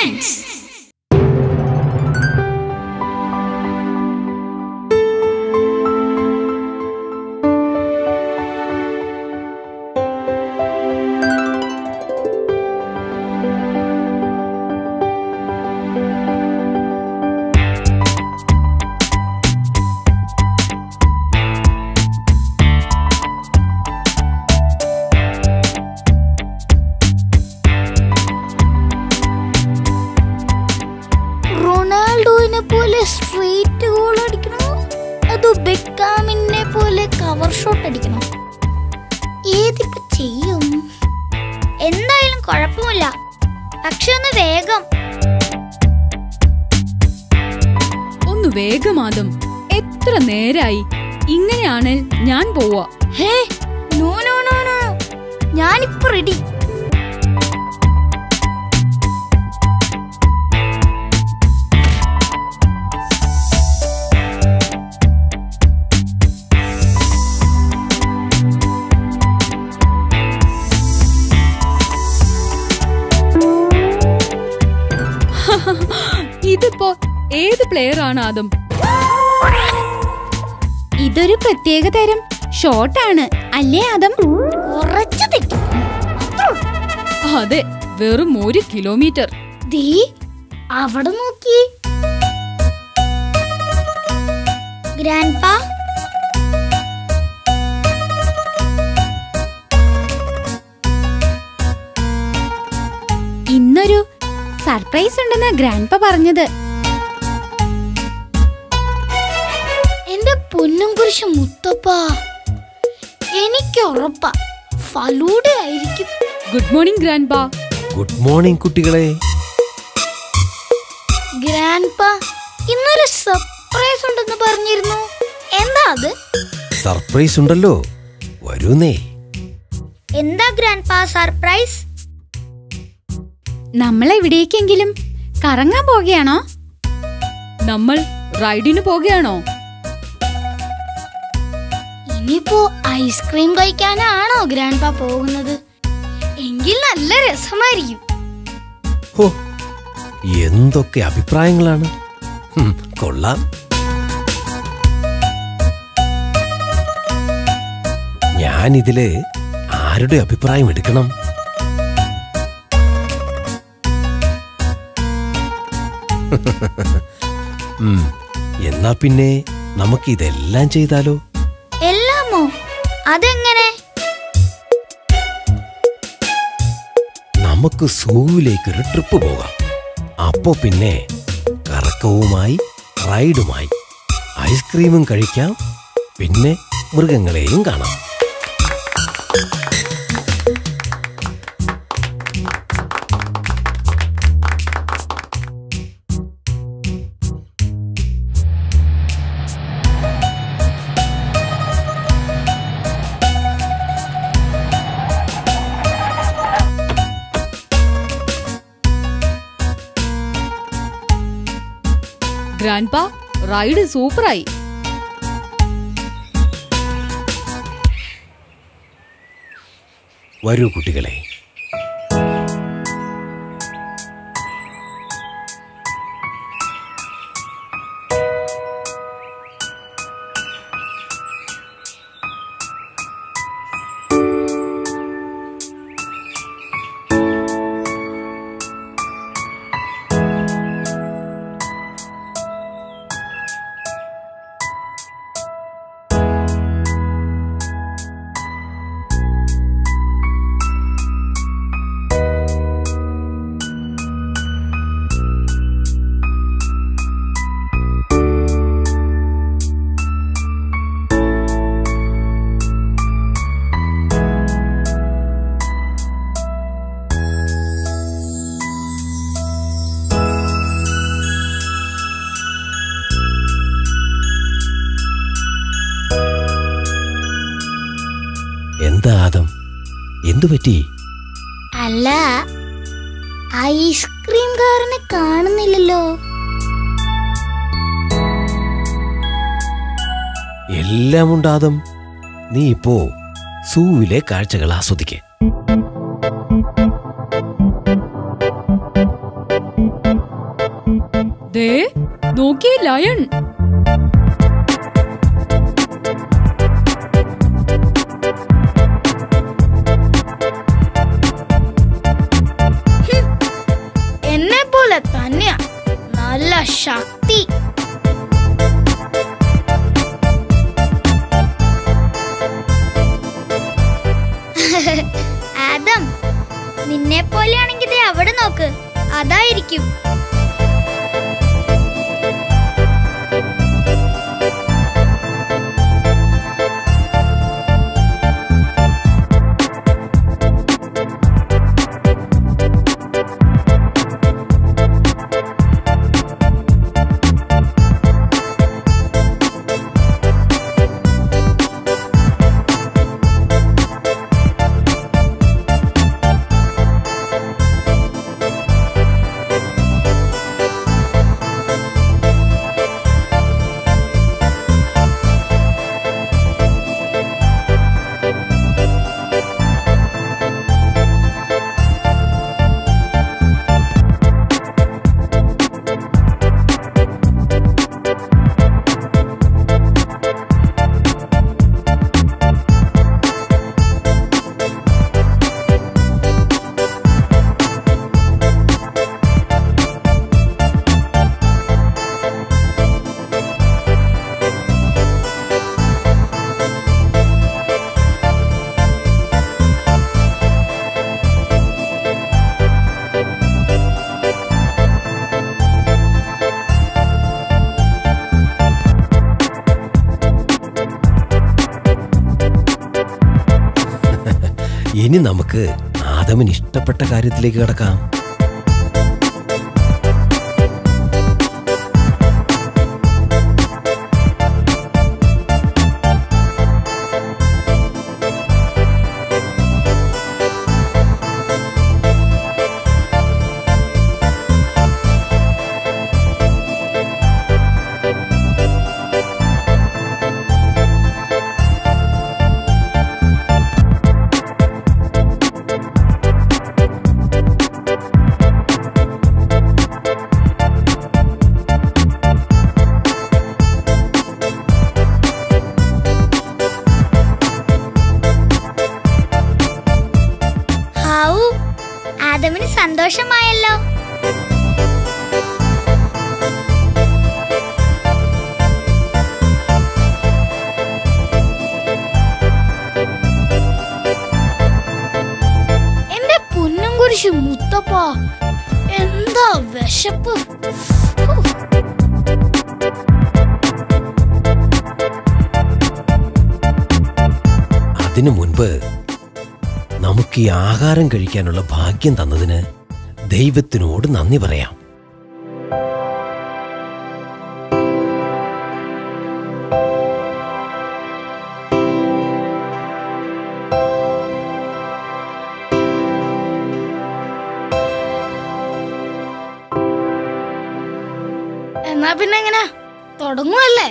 Science. റൊണാൾഡോനെ പോലെ straight goal അടിക്കണോ അതോ ബെക്കാമിനെ പോലെ കവർ ഷോട്ട് അടിക്കണോ ഏതിപ്പോ ചെയ്യും എന്തായാലും കുഴപ്പമില്ല പക്ഷെ ഒന്ന് വേഗം ഒന്ന് വേഗമാദം എത്ര നേരായി ഇങ്ങനെയാണ് ഞാൻ പോവാ hey no no no no ഞാനിപ്പോ റെഡി ഇതിപ്പോ ഏത് പ്ലെയർ ആണ് ആദം ഇതൊരു പ്രത്യേക തരം ഷോട്ടാണ് അല്ലേ ആദം കുറച്ച് തെറ്റും അതെ വെറും ഒരു കിലോമീറ്റർ ദേ അവിടെ നോക്കി ഗ്രാൻഡ് പാ ഇന്നൊരു സർപ്രൈസ് ഉണ്ടെന്ന് ഗ്രാൻഡ്പ പറഞ്ഞത് എന്റെ പൊന്നും കുരിശ് മുത്തപ്പ എനിക്ക് ഉറപ്പാ ഫലൂഡ ആയിരിക്കും good morning grandma good morning കുട്ടികളെ ഗ്രാൻഡ് പാ ഇന്നൊരു സർപ്രൈസ് ഉണ്ടെന്ന് പറഞ്ഞിരുന്നു എന്താ അത് സർപ്രൈസ് ഉണ്ടല്ലോ വരൂന്നേ എന്താ ഗ്രാൻഡ് പാ സർപ്രൈസ് നമ്മൾ എവിടേക്കെങ്കിലും കറങ്ങാൻ പോകുകയാണോ നമ്മൾ റൈഡിന് പോകുകയാണോ ഇനിയിപ്പോ ഐസ്ക്രീം കഴിക്കാനാണോ ഗ്രാൻഡ് പാ പോകുന്നത് എങ്കിൽ നല്ല രസമായിരിക്കും ഹോ എന്തൊക്കെ അഭിപ്രായങ്ങളാണ് ഹും, കൊള്ളാം ഞാനിതില് ആരുടെ അഭിപ്രായം എടുക്കണം ഉം, എന്നാ പിന്നെ നമുക്ക് ഇതെല്ലാം ചെയ്താലോ എല്ലാമോ അതെങ്ങനെ നമുക്ക് സൂവിലേക്ക് ഒരു ട്രിപ്പ് പോകാം അപ്പോ പിന്നെ കറക്കവുമായി റൈഡുമായി ഐസ്ക്രീമും കഴിക്കാം പിന്നെ മൃഗങ്ങളെയും കാണാം ഗ്രാൻഡ് പാ റൈഡ് സൂപ്പറായി വരൂ കുട്ടികളെ എന്താ ആദം എന്തു പറ്റി അല്ല ഐസ്ക്രീം കാരനെ കാണുന്നില്ലല്ലോ എല്ലാം ഉണ്ടാദം നീ ഇപ്പോ സൂവിലെ കാഴ്ചകൾ ആസ്വദിക്കേ ദേ നോക്കിയേ ലയൺ എന്നെ പോലെ തന്നെയാ നല്ല ശക്തി ആദം നിന്നെ പോലെയാണെങ്കിൽ ദേ അവിടെ നോക്ക് അതായിരിക്കും ഇനി നമുക്ക് ആദമിന് ഇഷ്ടപ്പെട്ട കാര്യത്തിലേക്ക് കിടക്കാം ഹാവു ആദമിന് സന്തോഷമായല്ലോ എന്റെ പൊന്നും കുരിശ് മുത്തപ്പ എന്താ വിശപ്പ് ഹൂ. അതിനു മുൻപ് നമുക്ക് ഈ ആഹാരം കഴിക്കാനുള്ള ഭാഗ്യം തന്നതിന് ദൈവത്തിനോട് നന്ദി പറയാം എന്നാ പിന്നെ എങ്ങനെ തുടങ്ങുവല്ലേ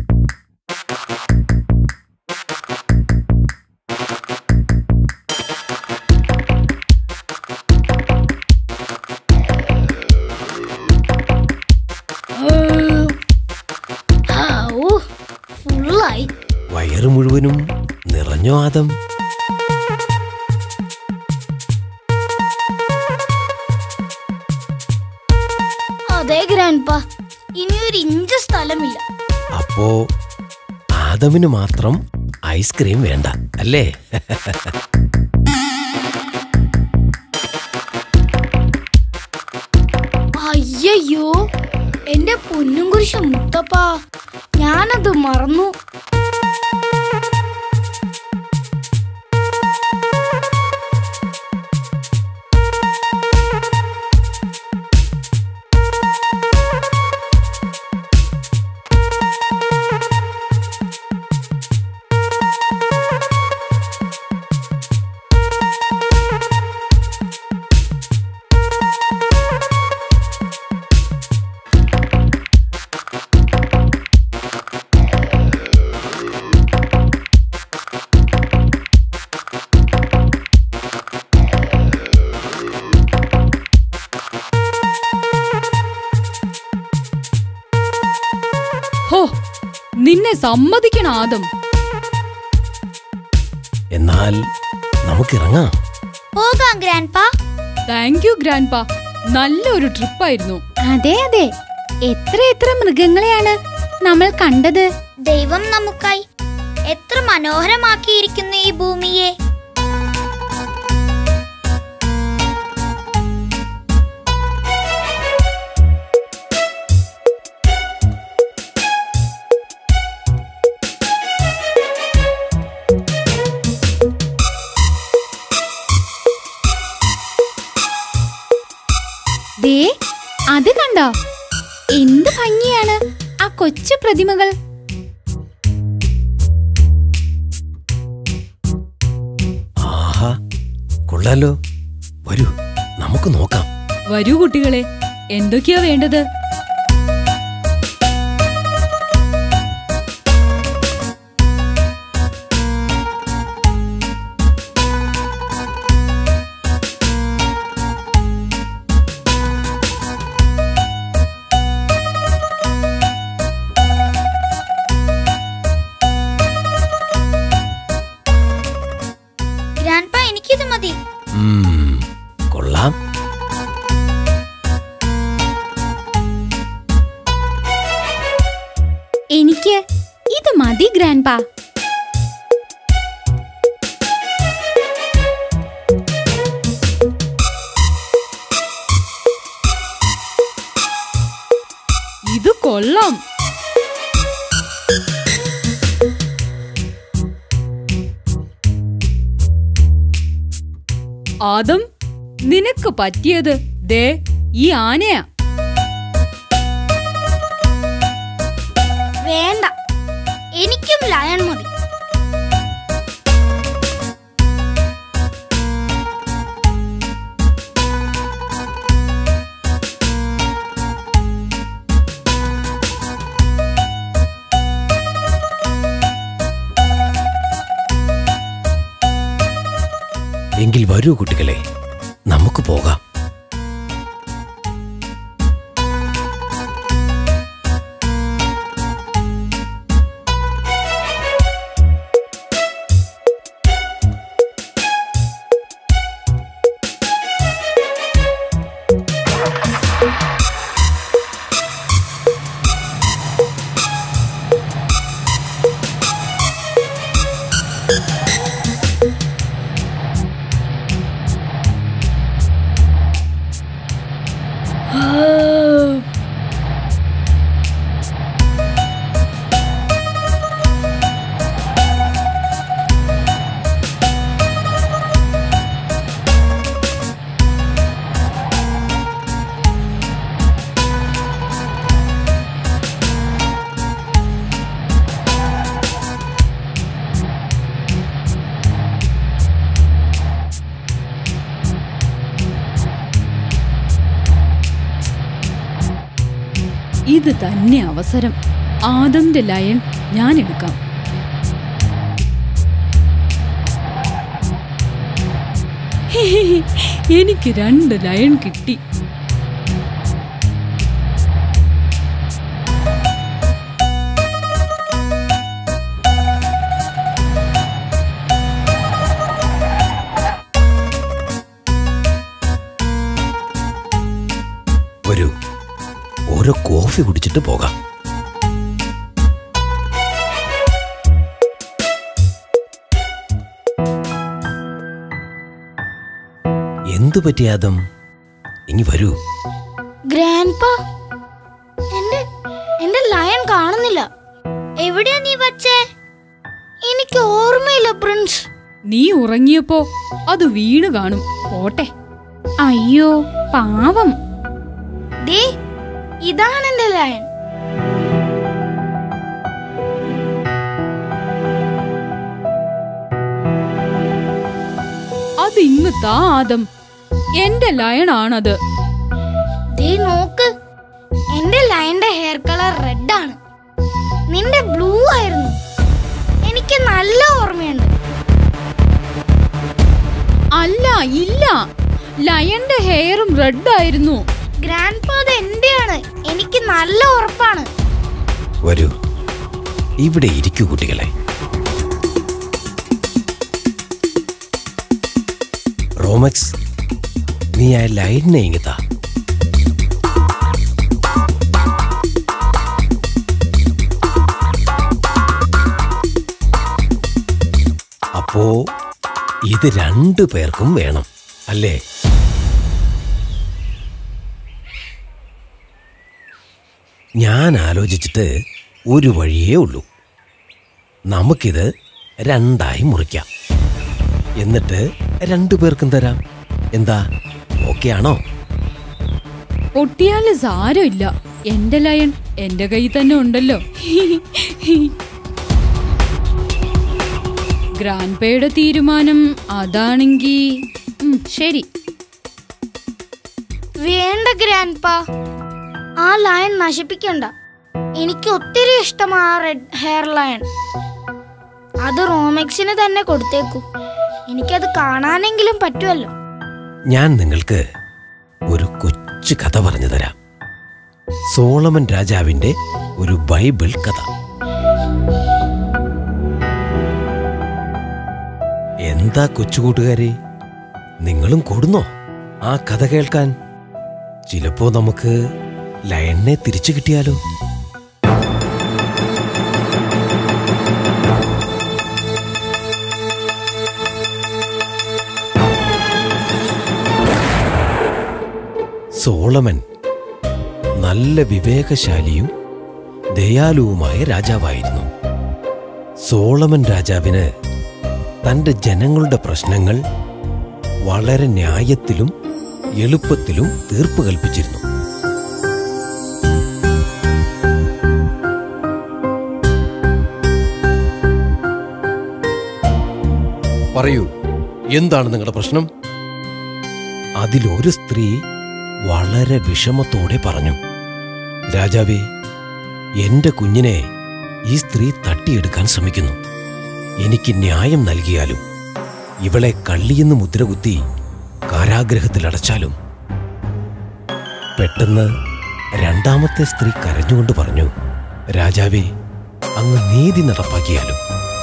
ഹാവൂ, ഫുള്ളായി വയറ് മുഴുവനും നിറഞ്ഞോ ആദം അതെ ഗ്രാൻഡ്പ ഇനി ഒരു ഇഞ്ച് സ്ഥലമില്ല അപ്പോ ആദമിന് മാത്രം ഐസ്ക്രീം വേണ്ട അല്ലേ അയ്യയ്യോ എന്റെ പൊന്നും കുരിശ മുത്തപ്പ ഞാനത് മറന്നു നിന്നെ സമ്മതിക്കണം ആദം എന്നാൽ നമുക്കിറങ്ങാം പോകാം ഗ്രാൻഡ് പാ താങ്ക് യു ഗ്രാൻഡ് പാ നല്ലൊരു ട്രിപ്പായിരുന്നു അതെ അതെ എത്ര എത്ര മൃഗങ്ങളെയാണ് നമ്മൾ കണ്ടത് ദൈവം നമുക്കായി എത്ര മനോഹരമാക്കിയിരിക്കുന്നു ഈ ഭൂമിയെ ദേ അത് കണ്ടോ എന്ത് ഭംഗിയാണ് ആ കൊച്ചു പ്രതിമകൾ ആഹാ കൊള്ളാലോ വരൂ നമുക്ക് നോക്കാം വരൂ കുട്ടികളെ എന്തൊക്കെയാ വേണ്ടത് ഗ്രാൻഡ് പാ എനിക്കിത് മതി ഉം, കൊള്ളാം എനിക്ക് ഇത് മതി ഗ്രാൻഡ് പാ ഇത് കൊള്ളാം ആദം നിനക്ക് പറ്റിയത് ദേ ഈ ആനയാ വേണ്ട എനിക്കും ലയൺ മതി എങ്കിൽ വരൂ കുട്ടികളെ നമുക്ക് പോകാം ഇത് തന്നെ അവസരം ആദന്റെ ലയൺ ഞാൻ എടുക്കാം എനിക്ക് രണ്ട് ലയൺ കിട്ടി വരൂ ഓരോ കോഫി കുടിച്ചിട്ട് പോകാം എന്തു പറ്റിയാദം ഇനി വരൂ ഗ്രാൻഡ് പാ എന്റെ എന്റെ ലയൺ കാണുന്നില്ല എവിടെയാ നീ വച്ചേ എനിക്ക് ഓർമ്മയില്ല പ്രിൻസ് നീ ഉറങ്ങിയപ്പോ അത് വീണ് കാണും പോട്ടെ അയ്യോ പാവം ദേ ഇതാണ് എന്റെ ലയൺ അത് ഇങ്ങ് താ ആദം എന്റെ ലയൺ ആണത് ദേ നോക്ക് എന്റെ ലയന്റെ ഹെയർ കളർ റെഡ് ആണ് നിന്റെ ബ്ലൂ ആയിരുന്നു എനിക്ക് നല്ല ഓർമ്മയുണ്ട് അല്ല ഇല്ല ലയന്റെ ഹെയറും റെഡ് ആയിരുന്നു ഗ്രാൻഡ് ഫാദർ എന്റെയാണ് എനിക്ക് നല്ല ഉറപ്പാണ് വരൂ ഇവിടെ ഇരിക്കൂ കുട്ടികളെ റോമക്സ് നീ ആ ലൈനിനെ ഇങ്ങത്താ അപ്പോ ഇത് രണ്ടു പേർക്കും വേണം അല്ലേ ഞാൻ ആലോചിച്ചിട്ട് ഒരു വഴിയേ ഉള്ളൂ നമുക്കിത് രണ്ടായി മുറിക്കാം എന്നിട്ട് രണ്ടു പേർക്കും തരാം എന്താ ഓക്കെ ആണോ പൊട്ടിയാല് സാരമില്ല എന്റെ ലയൺ എന്റെ കയ്യിൽ തന്നെ ഉണ്ടല്ലോ ഗ്രാൻഡ് പേയുടെ തീരുമാനം അതാണെങ്കി ഉം, ശരി വേണ്ട ഗ്രാൻഡ് പാ ആ ലയൺ നശിപ്പിക്കണ്ട എനിക്ക് ഒത്തിരി ഇഷ്ടമാ ആ റെഡ് ഹെയർ ലയൺ അത് റോമെക്സിന് തന്നെ കൊടുത്തേക്കൂ എനിക്കത് കാണാനെങ്കിലും പറ്റുമല്ലോ ഞാൻ നിങ്ങൾക്ക് ഒരു കൊച്ചു കഥ പറഞ്ഞു തരാം സോളമൻ രാജാവിന്റെ ഒരു ബൈബിൾ കഥ എന്താ കൊച്ചുകൂട്ടുകാരെ നിങ്ങളും കൂടുന്നോ ആ കഥ കേൾക്കാൻ ചിലപ്പോ നമുക്ക് ലയണിനെ തിരിച്ചു കിട്ടിയാലോ സോളമൻ നല്ല വിവേകശാലിയും ദയാലുവുമായ രാജാവായിരുന്നു സോളമൻ രാജാവിന് തന്റെ ജനങ്ങളുടെ പ്രശ്നങ്ങൾ വളരെ ന്യായത്തിലും എളുപ്പത്തിലും തീർപ്പ് കൽപ്പിച്ചിരുന്നു പറയൂ എന്താണ് നിങ്ങളുടെ പ്രശ്നം അതിലൊരു സ്ത്രീ വളരെ വിഷമത്തോടെ പറഞ്ഞു രാജാവേ എന്റെ കുഞ്ഞിനെ ഈ സ്ത്രീ തട്ടിയെടുക്കാൻ ശ്രമിക്കുന്നു എനിക്ക് ന്യായം നൽകിയാലും ഇവളെ കള്ളിയെന്ന് മുദ്രകുത്തി കാരാഗ്രഹത്തിൽ അടച്ചാലും പെട്ടെന്ന് രണ്ടാമത്തെ സ്ത്രീ കരഞ്ഞുകൊണ്ട് പറഞ്ഞു രാജാവേ അങ്ങ് നീതി നടപ്പാക്കിയാലും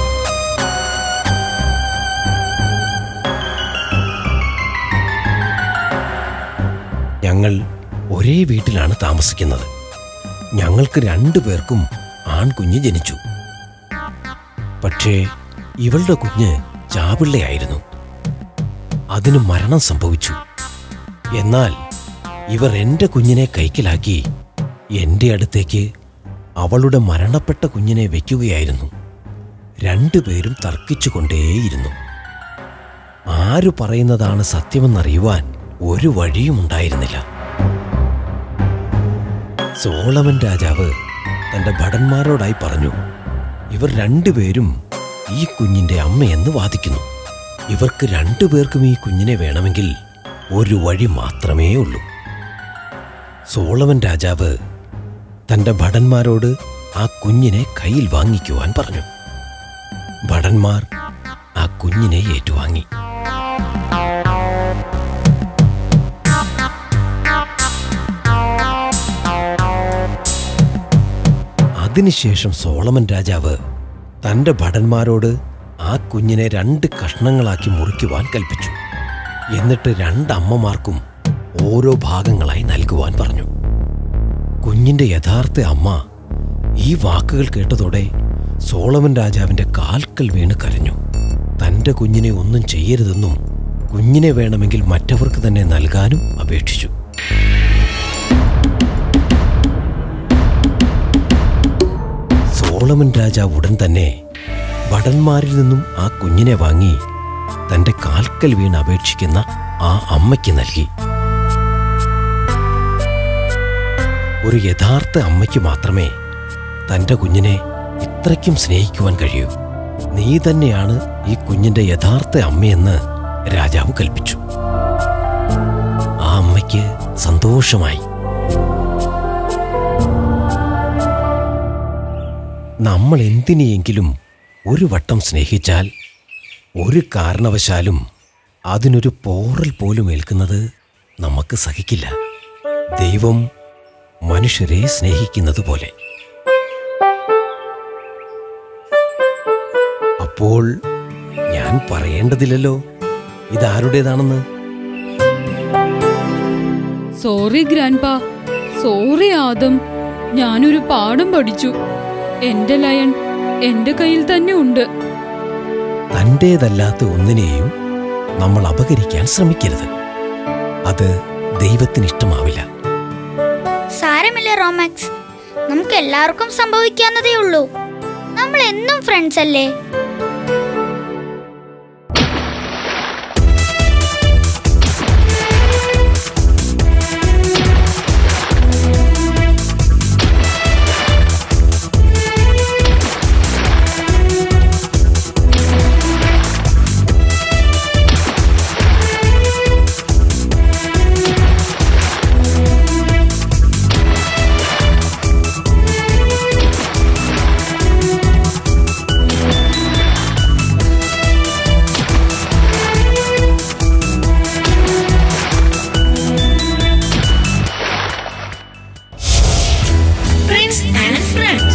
ഞങ്ങൾ ഒരേ വീട്ടിലാണ് താമസിക്കുന്നത് ഞങ്ങൾക്ക് രണ്ടു പേർക്കും ആൺകുഞ്ഞ് ജനിച്ചു പക്ഷേ ഇവളുടെ കുഞ്ഞ് ചാപിള്ളയായിരുന്നു അതിന് മരണം സംഭവിച്ചു എന്നാൽ ഇവർ എന്റെ കുഞ്ഞിനെ കൈക്കലാക്കി എന്റെ അടുത്തേക്ക് അവളുടെ മരണപ്പെട്ട കുഞ്ഞിനെ വെക്കുകയായിരുന്നു രണ്ടുപേരും തർക്കിച്ചുകൊണ്ടേയിരുന്നു ആരു പറയുന്നതാണ് സത്യമെന്നറിയുവാൻ ഒരു വഴിയും ഉണ്ടായിരുന്നില്ല സോളമൻ രാജാവ് തന്റെ ഭടന്മാരോടായി പറഞ്ഞു ഇവർ രണ്ടുപേരും ഈ കുഞ്ഞിന്റെ അമ്മയെന്ന് വാദിക്കുന്നു ഇവർക്ക് രണ്ടുപേർക്കും ഈ കുഞ്ഞിനെ വേണമെങ്കിൽ ഒരു വഴി മാത്രമേ ഉള്ളൂ സോളമൻ രാജാവ് തന്റെ ഭടന്മാരോട് ആ കുഞ്ഞിനെ കയ്യിൽ വാങ്ങിക്കുവാൻ പറഞ്ഞു ഭടന്മാർ ആ കുഞ്ഞിനെ ഏറ്റുവാങ്ങി അതിനുശേഷം സോളമൻ രാജാവ് തന്റെ ഭടന്മാരോട് ആ കുഞ്ഞിനെ രണ്ട് കഷ്ണങ്ങളാക്കി മുറിക്കുവാൻ കൽപ്പിച്ചു എന്നിട്ട് രണ്ടമ്മമാർക്കും ഓരോ ഭാഗങ്ങളായി നൽകുവാൻ പറഞ്ഞു കുഞ്ഞിന്റെ യഥാർത്ഥ അമ്മ ഈ വാക്കുകൾ കേട്ടതോടെ സോളമൻ രാജാവിന്റെ കാൽക്കൽ വീണ് കരഞ്ഞു തന്റെ കുഞ്ഞിനെ ഒന്നും ചെയ്യരുതെന്നും കുഞ്ഞിനെ വേണമെങ്കിൽ മറ്റവർക്ക് തന്നെ നൽകാനും അപേക്ഷിച്ചു സോളമൻ രാജാവ് ഉടൻ തന്നെ ഭടന്മാരിൽ നിന്നും ആ കുഞ്ഞിനെ വാങ്ങി തന്റെ കാൽക്കൽ വീണ് അപേക്ഷിക്കുന്ന ആ അമ്മയ്ക്ക് നൽകി ഒരു യഥാർത്ഥ അമ്മയ്ക്ക് മാത്രമേ തന്റെ കുഞ്ഞിനെ ഇത്രയ്ക്കും സ്നേഹിക്കുവാൻ കഴിയൂ നീ തന്നെയാണ് ഈ കുഞ്ഞിന്റെ യഥാർത്ഥ അമ്മയെന്ന് രാജാവ് കൽപ്പിച്ചു ആ അമ്മയ്ക്ക് സന്തോഷമായി നമ്മൾ എന്തിനെയെങ്കിലും ഒരു വട്ടം സ്നേഹിച്ചാൽ ഒരു കാരണവശാലും അതിനൊരു പോറൽ പോലും ഏൽക്കുന്നത് നമുക്ക് സഹിക്കില്ല ദൈവം മനുഷ്യരെ സ്നേഹിക്കുന്നത് പോലെ അപ്പോൾ ഞാൻ പറയേണ്ടതില്ലല്ലോ ഇതാരുടേതാണെന്ന് സോറി ഗ്രാൻഡ്പാ സോറി ആദം ഞാനൊരു പാഠം പഠിച്ചു എന്റെ ലയൺ എന്റെ കയ്യിൽ തന്നെ ഉണ്ട് തൻ്റേതല്ലാത്ത ഒന്നിനെയും നമ്മൾ അപകരിക്കാൻ ശ്രമിക്കരുത് അത് ദൈവത്തിന് ഇഷ്ടമാവില്ല സാരമില്ല റോമാക്സ് നമുക്ക് എല്ലാവർക്കും സംഭവിക്കാവുന്നതേ ഉള്ളൂ നമ്മൾ എന്നും ഫ്രണ്ട്സ് അല്ലേ Prince and Friend.